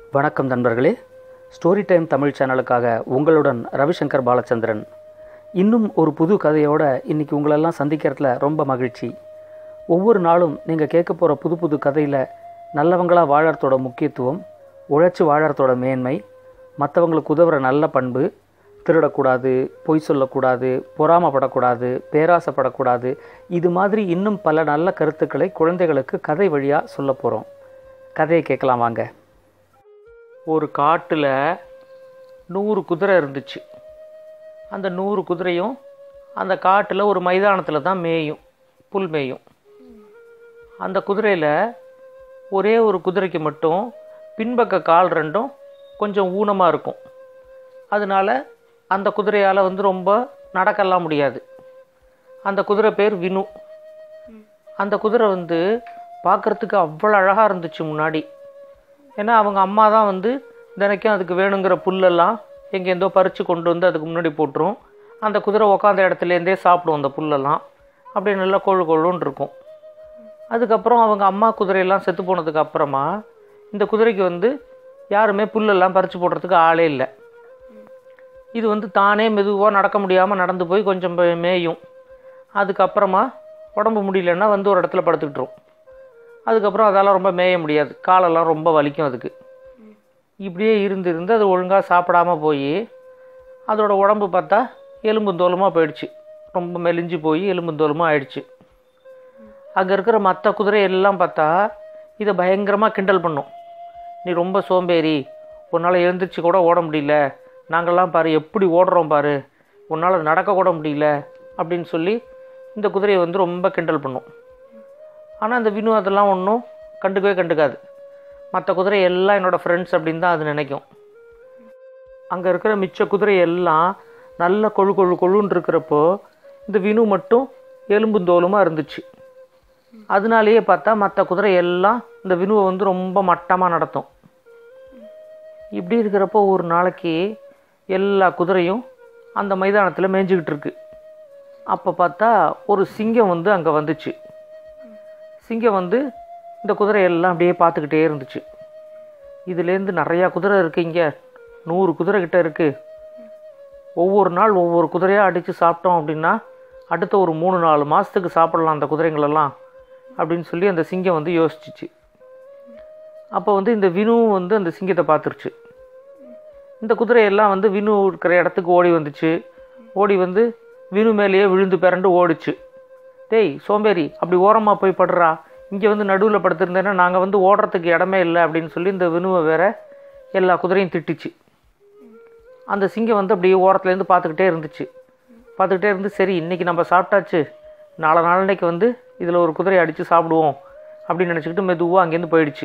வணக்கம் நண்பர்களே story time Tamil சேனலுக்காக உங்களுடன் ரவிசங்கர் பாலச்சந்திரன் இன்னும் ஒரு புது கதையோட இன்னைக்கு உங்களெல்லாம் சந்திக்கிறதுல ரொம்ப மகிழ்ச்சி ஒவ்வொரு நாளும் நீங்கள் கேட்க போகிற புது புது கதையில் நல்லவங்களாக வாழறதோட முக்கியத்துவம் உழைச்சி வாழறதோட மேன்மை மற்றவங்களுக்கு உதவுற நல்ல பண்பு திருடக்கூடாது பொய் சொல்லக்கூடாது பொறாமப்படக்கூடாது பேராசைப்படக்கூடாது இது மாதிரி இன்னும் பல நல்ல கருத்துக்களை குழந்தைகளுக்கு கதை வழியாக சொல்ல போகிறோம் கதையை கேட்கலாம் வாங்க ஒரு காட்டில் நூறு குதிரை இருந்துச்சு அந்த நூறு குதிரையும் அந்த காட்டில் ஒரு மைதானத்தில் தான் மேயும் புல் மேயும் அந்த குதிரையில் ஒரே ஒரு குதிரைக்கு மட்டும் பின்பக்க கால் ரெண்டும் கொஞ்சம் ஊனமாக இருக்கும் அதனால அந்த குதிரையால் வந்து ரொம்ப நடக்கலாம் முடியாது அந்த குதிரை பேர் வினு அந்த குதிரை வந்து பார்க்குறதுக்கு அவ்வளோ அழகாக இருந்துச்சு முன்னாடி ஏன்னா அவங்க அம்மா தான் வந்து தினைக்கும் அதுக்கு வேணுங்கிற புல்லெல்லாம் எங்கேருந்தோ பறித்து கொண்டு வந்து அதுக்கு முன்னாடி போட்டுரும் அந்த குதிரை உக்காந்த இடத்துலேருந்தே சாப்பிடும் அந்த புல்லெல்லாம் அப்படியே நல்லா கொழு கொழுன்னு இருக்கும் அதுக்கப்புறம் அவங்க அம்மா குதிரையெல்லாம் செத்து போனதுக்கு அப்புறமா இந்த குதிரைக்கு வந்து யாருமே புல்லெல்லாம் பறித்து போடுறதுக்கு ஆளே இல்லை இது வந்து தானே மெதுவாக நடக்க முடியாமல் நடந்து போய் கொஞ்சம் மே- மேயும் அதுக்கப்புறமா உடம்பு முடியலன்னா வந்து ஒரு இடத்துல படுத்துக்கிட்டுரும் அதுக்கப்புறம் அதால் ரொம்ப மேய முடியாது காலெல்லாம் ரொம்ப வலிக்கும் அதுக்கு இப்படியே இருந்து இருந்து அது ஒழுங்காக சாப்பிடாம போய் அதோட உடம்பு பார்த்தா எலும்பும் தோலுமாக போயிடுச்சு ரொம்ப மெலிஞ்சு போய் எலும்பும் தோலுமாக ஆயிடுச்சு அங்கே இருக்கிற மற்ற குதிரை எல்லாம் பார்த்தா இதை பயங்கரமாக கிண்டல் பண்ணும் நீ ரொம்ப சோம்பேறி உன்னால் எழுந்திரிச்சு கூட ஓட முடியல நாங்கள்லாம் பாரு எப்படி ஓடுறோம் பாரு உன்னால் நடக்க கூட முடியல அப்படின்னு சொல்லி இந்த குதிரையை வந்து ரொம்ப கிண்டல் பண்ணும் ஆனால் அந்த வினு அதெல்லாம் ஒன்றும் கண்டுக்கவே கண்டுக்காது மற்ற குதிரை எல்லாம் என்னோடய ஃப்ரெண்ட்ஸ் அப்படின்னு தான் அது நினைக்கும் அங்கே இருக்கிற மிச்ச குதிரை எல்லாம் நல்ல கொழு கொழு கொழுன்னு இருக்கிறப்போ இந்த வினு மட்டும் எலும்பும் தோலுமாக இருந்துச்சு அதனாலேயே பார்த்தா மற்ற குதிரை எல்லாம் இந்த வினுவை வந்து ரொம்ப மட்டமாக நடத்தும் இப்படி இருக்கிறப்போ ஒரு நாளைக்கு எல்லா குதிரையும் அந்த மைதானத்தில் மேய்ஞ்சிக்கிட்டு இருக்கு அப்போ பார்த்தா ஒரு சிங்கம் வந்து அங்கே வந்துச்சு சிங்கம் வந்து இந்த குதிரையெல்லாம் அப்படியே பார்த்துக்கிட்டே இருந்துச்சு இதுலேருந்து நிறையா குதிரை இருக்குது இங்கே நூறு குதிரை கிட்ட இருக்குது ஒவ்வொரு நாள் ஒவ்வொரு குதிரையாக அடித்து சாப்பிட்டோம் அப்படின்னா அடுத்த ஒரு மூணு நாலு மாதத்துக்கு சாப்பிடலாம் அந்த குதிரைங்களெல்லாம் அப்படின்னு சொல்லி அந்த சிங்கம் வந்து யோசிச்சிச்சு அப்போ வந்து இந்த வினுவும் வந்து அந்த சிங்கத்தை பார்த்துருச்சு இந்த குதிரையெல்லாம் வந்து வினு இருக்கிற இடத்துக்கு ஓடி வந்துச்சு ஓடி வந்து வினு மேலேயே விழுந்து பிறண்டு ஓடிச்சு டேய் சோம்பேறி அப்படி ஓரமாக போய் படுறா இங்கே வந்து நடுவில் படுத்திருந்தேன்னா நாங்கள் வந்து ஓடுறதுக்கு இடமே இல்லை அப்படின்னு சொல்லி இந்த வினுவை வேற எல்லா குதிரையும் திட்டுச்சு அந்த சிங்கம் வந்து அப்படியே ஓரத்துலேருந்து பார்த்துக்கிட்டே இருந்துச்சு பார்த்துக்கிட்டே இருந்து சரி இன்றைக்கி நம்ம சாப்பிட்டாச்சு நாளை நாளன்னைக்கு வந்து இதில் ஒரு குதிரையை அடித்து சாப்பிடுவோம் அப்படின்னு நினச்சிக்கிட்டு மெதுவாக அங்கேருந்து போயிடுச்சு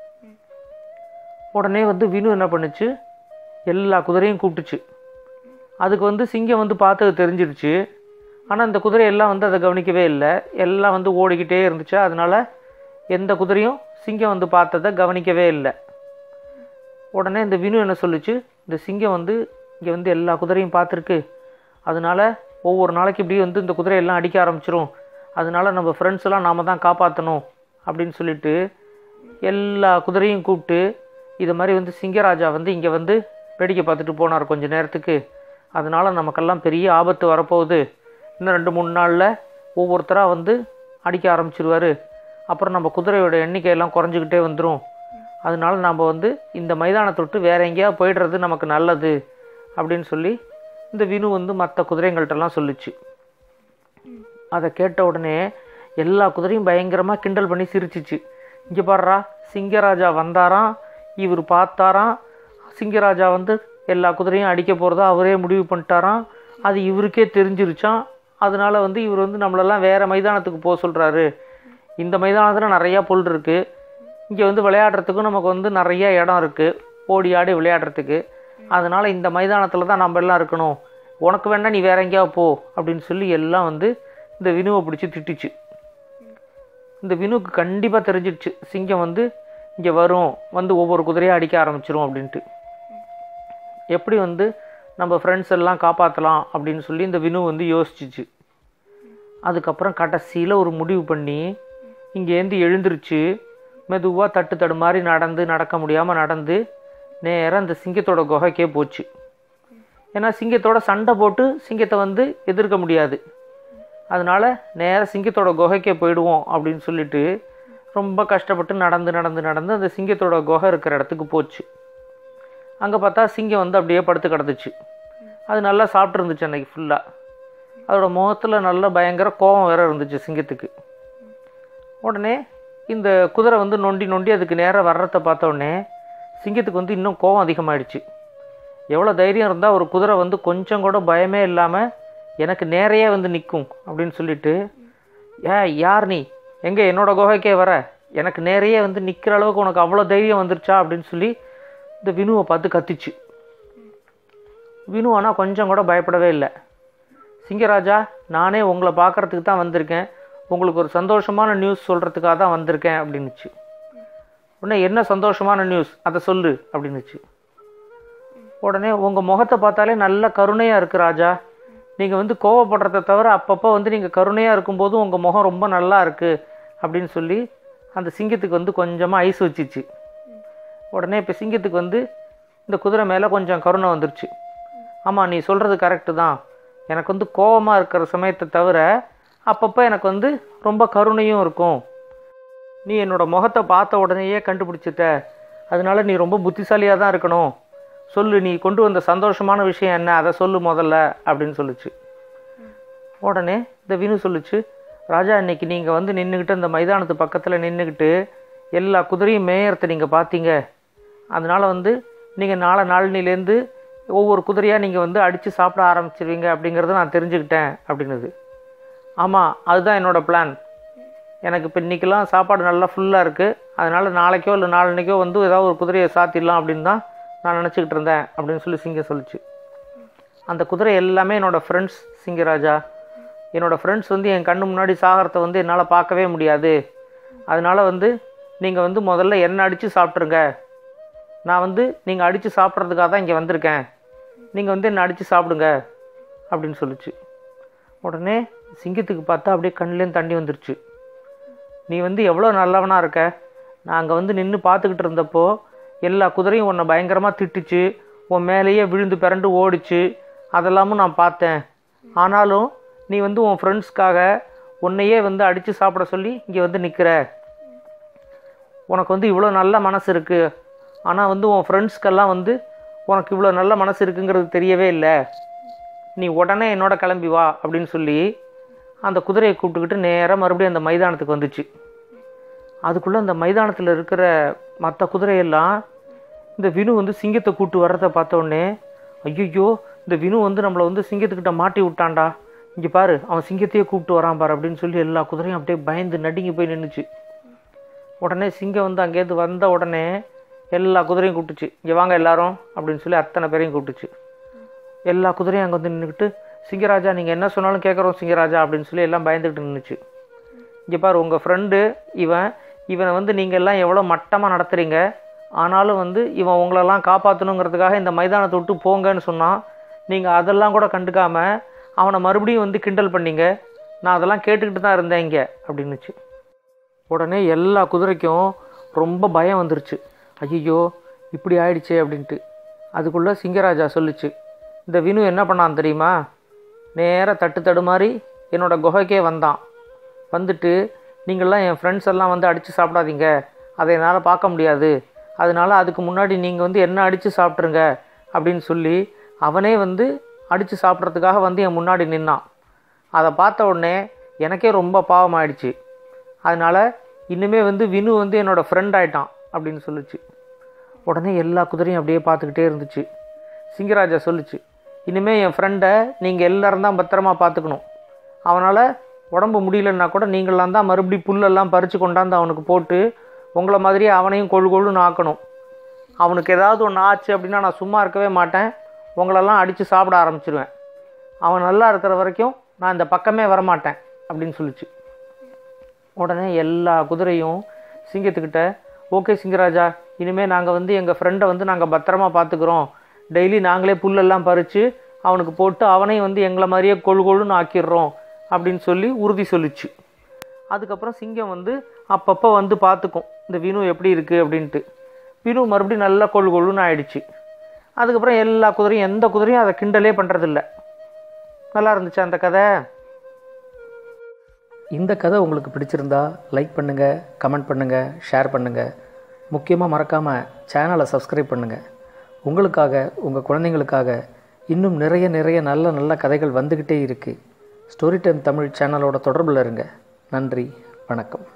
உடனே வந்து வினு என்ன பண்ணுச்சு எல்லா குதிரையும் கூப்பிட்டுச்சு அதுக்கு வந்து சிங்கம் வந்து பார்த்தது தெரிஞ்சிருச்சு ஆனால் இந்த குதிரையெல்லாம் வந்து அதை கவனிக்கவே இல்லை எல்லாம் வந்து ஓடிக்கிட்டே இருந்துச்சு அதனால எந்த குதிரையும் சிங்கம் வந்து பார்த்ததை கவனிக்கவே இல்லை உடனே இந்த வினு என்ன சொல்லுச்சு இந்த சிங்கம் வந்து இங்கே வந்து எல்லா குதிரையும் பார்த்துருக்கு அதனால ஒவ்வொரு நாளைக்கு இப்படி வந்து இந்த குதிரையெல்லாம் அடிக்க ஆரம்பிச்சிரும் அதனால நம்ம ஃப்ரெண்ட்ஸ் எல்லாம் நாம தான் காப்பாற்றணும் அப்படின்னு சொல்லிட்டு எல்லா குதிரையும் கூப்பிட்டு இது மாதிரி வந்து சிங்கராஜா வந்து இங்கே வந்து வேடிக்கை பார்த்துட்டு போனார் கொஞ்ச நேரத்துக்கு அதனால நமக்கெல்லாம் பெரிய ஆபத்து வரப்போகுது இன்னும் ரெண்டு மூணு நாளில் ஒவ்வொருத்தராக வந்து அடிக்க ஆரம்பிச்சிருவாரு அப்புறம் நம்ம குதிரையோட எண்ணிக்கையெல்லாம் குறைஞ்சிக்கிட்டே வந்துடும் அதனால நம்ம வந்து இந்த மைதானத்தை விட்டு வேற எங்கேயாவது போயிடுறது நமக்கு நல்லது அப்படின்னு சொல்லி இந்த வினு வந்து மற்ற குதிரைங்கள்ட்டெல்லாம் சொல்லுச்சு அதை கேட்ட உடனே எல்லா குதிரையும் பயங்கரமாக கிண்டல் பண்ணி சிரிச்சிச்சு இங்கே பாடுறா சிங்கராஜா வந்தாராம் இவர் பார்த்தாராம் சிங்கராஜா வந்து எல்லா குதிரையும் அடிக்க போகிறதா அவரே முடிவு பண்ணிட்டாராம் அது இவருக்கே தெரிஞ்சிருச்சாம் அதனால வந்து இவர் வந்து நம்மளெல்லாம் வேறு மைதானத்துக்கு போக சொல்கிறாரு இந்த மைதானத்தில் நிறையா புல் இருக்குது இங்கே வந்து விளையாடுறதுக்கும் நமக்கு வந்து நிறைய இடம் இருக்குது ஓடி ஆடி விளையாடுறதுக்கு அதனால் இந்த மைதானத்தில் தான் நம்ம எல்லாம் இருக்கணும் உனக்கு வேணா நீ வேற எங்கேயாவது போ அப்படின்னு சொல்லி எல்லாம் வந்து இந்த வினுவை பிடிச்சி திட்டுச்சு இந்த வினுவுக்கு கண்டிப்பாக தெரிஞ்சிடுச்சு சிங்கம் வந்து இங்கே வரும் வந்து ஒவ்வொரு குதிரையாக அடிக்க ஆரம்பிச்சிரும் அப்படின்ட்டு எப்படி வந்து நம்ம ஃப்ரெண்ட்ஸ் எல்லாம் காப்பாற்றலாம் அப்படின்னு சொல்லி இந்த வினு வந்து யோசிச்சிச்சு அதுக்கப்புறம் கடைசியில் ஒரு முடிவு பண்ணி இங்கேருந்து எழுந்திருச்சு மெதுவாக தட்டு தடு மாதிரி நடந்து நடக்க முடியாமல் நடந்து நேராக அந்த சிங்கத்தோட குகைக்கே போச்சு ஏன்னா சிங்கத்தோட சண்டை போட்டு சிங்கத்தை வந்து எதிர்க்க முடியாது அதனால நேராக சிங்கத்தோட குகைக்கே போயிடுவோம் அப்படின்னு சொல்லிட்டு ரொம்ப கஷ்டப்பட்டு நடந்து நடந்து நடந்து அந்த சிங்கத்தோட குகை இருக்கிற இடத்துக்கு போச்சு அங்கே பார்த்தா சிங்கம் வந்து அப்படியே படுத்து கிடந்துச்சு அது நல்லா சாப்பிட்டு இருந்துச்சு அன்னைக்கு ஃபுல்லாக அதோட முகத்தில் நல்ல பயங்கர கோபம் வேற இருந்துச்சு சிங்கத்துக்கு உடனே இந்த குதிரை வந்து நொண்டி நொண்டி அதுக்கு நேராக வர்றதை பார்த்த உடனே சிங்கத்துக்கு வந்து இன்னும் கோபம் அதிகமாயிடுச்சு எவ்வளோ தைரியம் இருந்தால் ஒரு குதிரை வந்து கொஞ்சம் கூட பயமே இல்லாமல் எனக்கு நேரையே வந்து நிற்கும் அப்படின்னு சொல்லிட்டு ஏ யார் நீ எங்கே என்னோட குகைக்கே வர எனக்கு நேரையே வந்து நிற்கிற அளவுக்கு உனக்கு அவ்வளோ தைரியம் வந்துருச்சா அப்படின்னு சொல்லி இந்த வினுவை பார்த்து கத்திச்சு வினு ஆனால் கொஞ்சம் கூட பயப்படவே இல்லை சிங்கராஜா நானே உங்களை பார்க்கறதுக்கு தான் வந்திருக்கேன் உங்களுக்கு ஒரு சந்தோஷமான நியூஸ் சொல்கிறதுக்காக தான் வந்திருக்கேன் அப்படின்னுச்சு உடனே என்ன சந்தோஷமான நியூஸ் அதை சொல்லு அப்படின்னுச்சு உடனே உங்கள் முகத்தை பார்த்தாலே நல்ல கருணையாக இருக்கு ராஜா நீங்கள் வந்து கோவப்படுறத தவிர அப்பப்போ வந்து நீங்கள் கருணையாக இருக்கும்போதும் உங்கள் முகம் ரொம்ப நல்லா இருக்குது அப்படின்னு சொல்லி அந்த சிங்கத்துக்கு வந்து கொஞ்சமாக ஐஸ் வச்சிச்சு உடனே இப்போ சிங்கத்துக்கு வந்து இந்த குதிரை மேலே கொஞ்சம் கருணை வந்துருச்சு ஆமாம் நீ சொல்கிறது கரெக்டு தான் எனக்கு வந்து கோவமாக இருக்கிற சமயத்தை தவிர அப்பப்போ எனக்கு வந்து ரொம்ப கருணையும் இருக்கும் நீ என்னோட முகத்தை பார்த்த உடனேயே கண்டுபிடிச்சிட்ட அதனால நீ ரொம்ப புத்திசாலியாக தான் இருக்கணும் சொல்லு நீ கொண்டு வந்த சந்தோஷமான விஷயம் என்ன அதை சொல்லு முதல்ல அப்படின்னு சொல்லுச்சு உடனே இந்த வினு சொல்லுச்சு ராஜா இன்னைக்கு நீங்கள் வந்து நின்றுக்கிட்டு இந்த மைதானத்து பக்கத்தில் நின்றுக்கிட்டு எல்லா குதிரையும் மேயறதை நீங்கள் பார்த்தீங்க அதனால் வந்து நீங்கள் நாளை நாளினிலேருந்து ஒவ்வொரு குதிரையாக நீங்கள் வந்து அடித்து சாப்பிட ஆரம்பிச்சிருவீங்க அப்படிங்கிறத நான் தெரிஞ்சுக்கிட்டேன் அப்படின்னுது ஆமாம் அதுதான் என்னோடய பிளான் எனக்கு இப்போ இன்றைக்கெல்லாம் சாப்பாடு நல்லா ஃபுல்லாக இருக்குது அதனால் நாளைக்கோ இல்லை நாளன்னைக்கோ வந்து ஏதாவது ஒரு குதிரையை சாத்திடலாம் அப்படின்னு தான் நான் நினச்சிக்கிட்டு இருந்தேன் அப்படின்னு சொல்லி சிங்கம் சொல்லிச்சு அந்த குதிரை எல்லாமே என்னோடய ஃப்ரெண்ட்ஸ் சிங்கராஜா என்னோடய ஃப்ரெண்ட்ஸ் வந்து என் கண்ணு முன்னாடி சாகரத்தை வந்து என்னால் பார்க்கவே முடியாது அதனால் வந்து நீங்கள் வந்து முதல்ல என்ன அடித்து சாப்பிட்ருங்க நான் வந்து நீங்கள் அடித்து சாப்பிட்றதுக்காக தான் இங்கே வந்திருக்கேன் நீங்கள் வந்து என்னை அடித்து சாப்பிடுங்க அப்படின்னு சொல்லுச்சு உடனே சிங்கத்துக்கு பார்த்தா அப்படியே கண்ணுலேருந்து தண்ணி வந்துருச்சு நீ வந்து எவ்வளோ நல்லவனாக இருக்க நான் அங்கே வந்து நின்று பார்த்துக்கிட்டு இருந்தப்போ எல்லா குதிரையும் உன்னை பயங்கரமாக திட்டுச்சு உன் மேலேயே விழுந்து பிறண்டு ஓடிச்சு அதெல்லாமும் நான் பார்த்தேன் ஆனாலும் நீ வந்து உன் ஃப்ரெண்ட்ஸ்க்காக உன்னையே வந்து அடித்து சாப்பிட சொல்லி இங்கே வந்து நிற்கிற உனக்கு வந்து இவ்வளோ நல்ல மனசு இருக்குது ஆனால் வந்து உன் ஃப்ரெண்ட்ஸ்க்கெல்லாம் வந்து உனக்கு இவ்வளோ நல்ல மனசு இருக்குங்கிறது தெரியவே இல்லை நீ உடனே என்னோட கிளம்பி வா அப்படின்னு சொல்லி அந்த குதிரையை கூப்பிட்டுக்கிட்டு நேராக மறுபடியும் அந்த மைதானத்துக்கு வந்துச்சு அதுக்குள்ளே அந்த மைதானத்தில் இருக்கிற மற்ற குதிரையெல்லாம் இந்த வினு வந்து சிங்கத்தை கூட்டு வர்றதை பார்த்த உடனே ஐயோ இந்த வினு வந்து நம்மளை வந்து சிங்கத்துக்கிட்ட மாட்டி விட்டான்டா இங்கே பாரு அவன் சிங்கத்தையே கூப்பிட்டு வரான் பாரு அப்படின்னு சொல்லி எல்லா குதிரையும் அப்படியே பயந்து நடுங்கி போய் நின்றுச்சு உடனே சிங்கம் வந்து அங்கேருந்து வந்த உடனே எல்லா குதிரையும் கூப்பிட்டுச்சு இங்கே வாங்க எல்லாரும் அப்படின்னு சொல்லி அத்தனை பேரையும் கூப்பிட்டுச்சு எல்லா குதிரையும் அங்கே வந்து நின்றுக்கிட்டு சிங்கராஜா நீங்கள் என்ன சொன்னாலும் கேட்குறோம் சிங்கராஜா அப்படின்னு சொல்லி எல்லாம் பயந்துக்கிட்டு நின்றுச்சு இங்கே பாரு உங்கள் ஃப்ரெண்டு இவன் இவனை வந்து நீங்கள் எல்லாம் எவ்வளோ மட்டமாக நடத்துகிறீங்க ஆனாலும் வந்து இவன் உங்களெல்லாம் காப்பாற்றணுங்கிறதுக்காக இந்த மைதானத்தை விட்டு போங்கன்னு சொன்னான் நீங்கள் அதெல்லாம் கூட கண்டுக்காமல் அவனை மறுபடியும் வந்து கிண்டல் பண்ணீங்க நான் அதெல்லாம் கேட்டுக்கிட்டு தான் இருந்தேன் இங்கே அப்படின்னுச்சு உடனே எல்லா குதிரைக்கும் ரொம்ப பயம் வந்துருச்சு ஐயோ இப்படி ஆயிடுச்சே அப்படின்ட்டு அதுக்குள்ளே சிங்கராஜா சொல்லுச்சு இந்த வினு என்ன பண்ணான் தெரியுமா நேராக தட்டு தடுமாறி என்னோட குகைக்கே வந்தான் வந்துட்டு நீங்கள்லாம் என் ஃப்ரெண்ட்ஸ் எல்லாம் வந்து அடித்து சாப்பிடாதீங்க அதை என்னால் பார்க்க முடியாது அதனால அதுக்கு முன்னாடி நீங்கள் வந்து என்ன அடித்து சாப்பிட்ருங்க அப்படின்னு சொல்லி அவனே வந்து அடித்து சாப்பிட்றதுக்காக வந்து என் முன்னாடி நின்னான் அதை பார்த்த உடனே எனக்கே ரொம்ப பாவம் ஆயிடுச்சு அதனால் இன்னுமே வந்து வினு வந்து என்னோடய ஃப்ரெண்ட் ஆயிட்டான் அப்படின்னு சொல்லுச்சு உடனே எல்லா குதிரையும் அப்படியே பார்த்துக்கிட்டே இருந்துச்சு சிங்கராஜா சொல்லுச்சு இனிமேல் என் ஃப்ரெண்டை நீங்கள் எல்லாரும் தான் பத்திரமா பார்த்துக்கணும் அவனால் உடம்பு முடியலன்னா கூட நீங்களாம் தான் மறுபடி புல்லெல்லாம் பறித்து கொண்டாந்து அவனுக்கு போட்டு உங்களை மாதிரியே அவனையும் கொழு கொழுன்னு ஆக்கணும் அவனுக்கு ஏதாவது ஒன்று ஆச்சு அப்படின்னா நான் சும்மா இருக்கவே மாட்டேன் உங்களெல்லாம் அடித்து சாப்பிட ஆரம்பிச்சிருவேன் அவன் நல்லா இருக்கிற வரைக்கும் நான் இந்த பக்கமே வரமாட்டேன் அப்படின்னு சொல்லிச்சு உடனே எல்லா குதிரையும் சிங்கத்துக்கிட்ட ஓகே சிங்கராஜா இனிமேல் நாங்கள் வந்து எங்கள் ஃப்ரெண்டை வந்து நாங்கள் பத்திரமா பார்த்துக்குறோம் டெய்லி நாங்களே புல்லெல்லாம் பறித்து அவனுக்கு போட்டு அவனையும் வந்து எங்களை மாதிரியே கொழு கொழுன்னு ஆக்கிடுறோம் அப்படின்னு சொல்லி உறுதி சொல்லிச்சு அதுக்கப்புறம் சிங்கம் வந்து அப்பப்போ வந்து பார்த்துக்கும் இந்த வினு எப்படி இருக்குது அப்படின்ட்டு பிரு மறுபடியும் நல்லா கொழு கொழுன்னு ஆயிடுச்சு அதுக்கப்புறம் எல்லா குதிரையும் எந்த குதிரையும் அதை கிண்டலே பண்ணுறதில்ல நல்லா இருந்துச்சு அந்த கதை இந்த கதை உங்களுக்கு பிடிச்சிருந்தா லைக் பண்ணுங்கள் கமெண்ட் பண்ணுங்கள் ஷேர் பண்ணுங்கள் முக்கியமாக மறக்காமல் சேனலை சப்ஸ்கிரைப் பண்ணுங்கள் உங்களுக்காக உங்கள் குழந்தைங்களுக்காக இன்னும் நிறைய நிறைய நல்ல நல்ல கதைகள் வந்துக்கிட்டே இருக்குது ஸ்டோரி டைம் தமிழ் சேனலோட தொடர்பில் இருங்க நன்றி வணக்கம்